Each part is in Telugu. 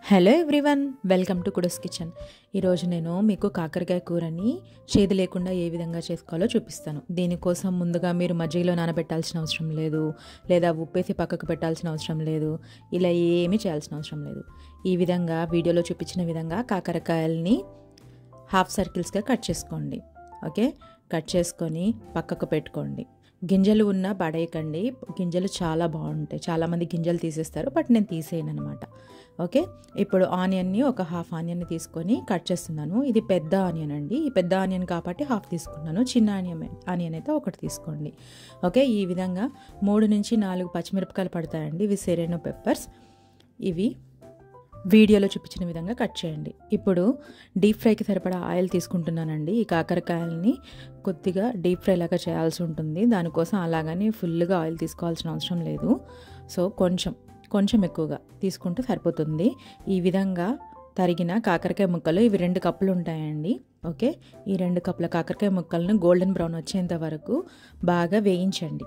హలో ఎవ్రీవన్ వెల్కమ్ టు కుడస్ కిచెన్ ఈరోజు నేను మీకు కాకరకాయ కూరని చేదు లేకుండా ఏ విధంగా చేసుకోవాలో చూపిస్తాను దీనికోసం ముందుగా మీరు మజ్జిగలో నానబెట్టాల్సిన అవసరం లేదు లేదా ఉప్పేసి పక్కకు పెట్టాల్సిన అవసరం లేదు ఇలా ఏమీ చేయాల్సిన అవసరం లేదు ఈ విధంగా వీడియోలో చూపించిన విధంగా కాకరకాయల్ని హాఫ్ సర్కిల్స్గా కట్ చేసుకోండి ఓకే కట్ చేసుకొని పక్కకు పెట్టుకోండి గింజలు ఉన్న పడేయకండి గింజలు చాలా బాగుంటాయి చాలామంది గింజలు తీసేస్తారు బట్ నేను తీసేయను అనమాట ఓకే ఇప్పుడు ఆనియన్ని ఒక హాఫ్ ఆనియన్ని తీసుకొని కట్ చేస్తున్నాను ఇది పెద్ద ఆనియన్ అండి ఈ పెద్ద ఆనియన్ కాబట్టి హాఫ్ తీసుకున్నాను చిన్న ఆనియన్ ఆనియన్ అయితే ఒకటి తీసుకోండి ఓకే ఈ విధంగా మూడు నుంచి నాలుగు పచ్చిమిరపకాయలు పడతాయండి ఇవి సెరెనో పెప్పర్స్ ఇవి వీడియోలో చూపించిన విధంగా కట్ చేయండి ఇప్పుడు డీప్ ఫ్రైకి సరిపడా ఆయిల్ తీసుకుంటున్నానండి ఈ కాకరకాయలని కొద్దిగా డీప్ ఫ్రై లాగా చేయాల్సి ఉంటుంది దానికోసం అలాగని ఫుల్గా ఆయిల్ తీసుకోవాల్సిన అవసరం లేదు సో కొంచెం కొంచెం ఎక్కువగా తీసుకుంటే సరిపోతుంది ఈ విధంగా తరిగిన కాకరకాయ ముక్కలు ఇవి రెండు కప్పులు ఉంటాయండి ఓకే ఈ రెండు కప్పుల కాకరకాయ ముక్కలను గోల్డెన్ బ్రౌన్ వచ్చేంత వరకు బాగా వేయించండి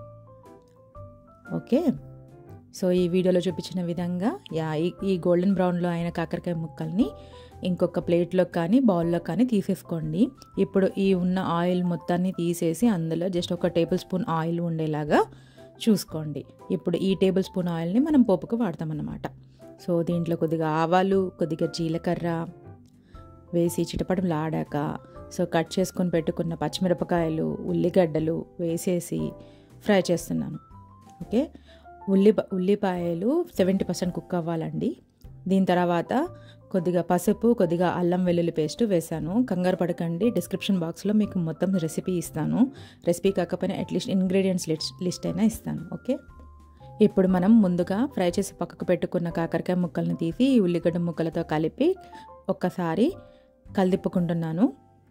ఓకే సో ఈ వీడియోలో చూపించిన విధంగా యా ఈ గోల్డెన్ బ్రౌన్లో అయిన కాకరకాయ ముక్కల్ని ఇంకొక ప్లేట్లో కానీ బౌల్లో కానీ తీసేసుకోండి ఇప్పుడు ఈ ఉన్న ఆయిల్ మొత్తాన్ని తీసేసి అందులో జస్ట్ ఒక టేబుల్ స్పూన్ ఆయిల్ ఉండేలాగా చూసుకోండి ఇప్పుడు ఈ టేబుల్ స్పూన్ ఆయిల్ని మనం పోపుకు వాడతామన్నమాట సో దీంట్లో కొద్దిగా ఆవాలు కొద్దిగా జీలకర్ర వేసి చిటపటలాడాక సో కట్ చేసుకొని పెట్టుకున్న పచ్చిమిరపకాయలు ఉల్లిగడ్డలు వేసేసి ఫ్రై చేస్తున్నాను ఓకే ఉల్లి ఉల్లిపాయలు సెవెంటీ పర్సెంట్ కుక్ అవ్వాలండి దీని తర్వాత కొద్దిగా పసుపు కొద్దిగా అల్లం వెల్లుల్లి పేస్ట్ వేసాను కంగారు పడకండి డిస్క్రిప్షన్ బాక్స్లో మీకు మొత్తం రెసిపీ ఇస్తాను రెసిపీ కాకపోయినా అట్లీస్ట్ ఇంగ్రీడియంట్స్ లిస్ట్ లిస్ట్ అయినా ఇస్తాను ఓకే ఇప్పుడు మనం ముందుగా ఫ్రై చేసి పక్కకు పెట్టుకున్న కాకరకాయ ముక్కల్ని తీసి ఈ ఉల్లిగడ్డ ముక్కలతో కలిపి ఒక్కసారి కలిదిప్పుకుంటున్నాను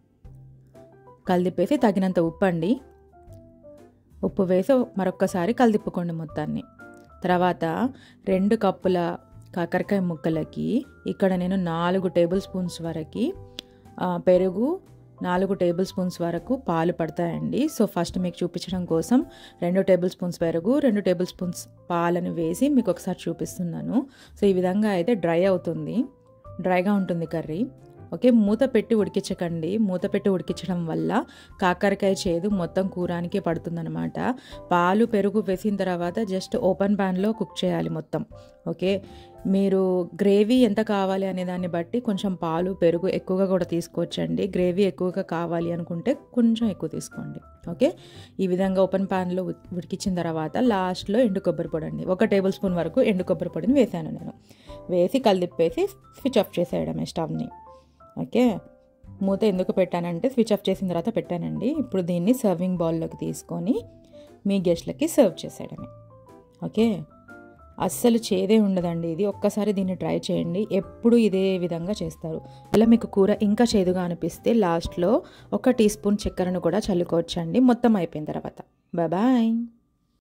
కలిదిప్పేసి తగినంత ఉప్పు అండి ఉప్పు వేసి మరొక్కసారి కలిదిప్పుకోండి మొత్తాన్ని తర్వాత రెండు కప్పుల కాకరకాయ ముక్కలకి ఇక్కడ నేను నాలుగు టేబుల్ స్పూన్స్ వరకు పెరుగు నాలుగు టేబుల్ స్పూన్స్ వరకు పాలు పడతాయండి సో ఫస్ట్ మీకు చూపించడం కోసం రెండు టేబుల్ స్పూన్స్ పెరుగు రెండు టేబుల్ స్పూన్స్ పాలను వేసి మీకు ఒకసారి చూపిస్తున్నాను సో ఈ విధంగా అయితే డ్రై అవుతుంది డ్రైగా ఉంటుంది కర్రీ ఓకే మూత పెట్టి ఉడికించకండి మూత పెట్టి ఉడికించడం వల్ల కాకరకాయ చేదు మొత్తం కూరానికి పడుతుందనమాట పాలు పెరుగు వేసిన తర్వాత జస్ట్ ఓపెన్ ప్యాన్లో కుక్ చేయాలి మొత్తం ఓకే మీరు గ్రేవీ ఎంత కావాలి అనే దాన్ని బట్టి కొంచెం పాలు పెరుగు ఎక్కువగా కూడా తీసుకోవచ్చండి గ్రేవీ ఎక్కువగా కావాలి అనుకుంటే కొంచెం ఎక్కువ తీసుకోండి ఓకే ఈ విధంగా ఓపెన్ ప్యాన్లో ఉడికించిన తర్వాత లాస్ట్లో ఎండు కొబ్బరి పొడి అండి ఒక టేబుల్ స్పూన్ వరకు ఎండు కొబ్బరి పొడిని వేసాను నేను వేసి కలిదిప్పేసి స్విచ్ ఆఫ్ చేసేయడమే స్టవ్ని ఓకే మూత ఎందుకు పెట్టానంటే స్విచ్ ఆఫ్ చేసిన తర్వాత పెట్టానండి ఇప్పుడు దీన్ని సర్వింగ్ బౌల్లోకి తీసుకొని మీ గెస్ట్లకి సర్వ్ చేసేయడమే ఓకే అస్సలు చేదే ఉండదండి ఇది ఒక్కసారి దీన్ని ట్రై చేయండి ఎప్పుడు ఇదే విధంగా చేస్తారు అలా మీకు కూర ఇంకా చేదుగా అనిపిస్తే లాస్ట్లో ఒక టీ స్పూన్ చక్కెరను కూడా చల్లుకోవచ్చండి మొత్తం అయిపోయిన తర్వాత బాయ్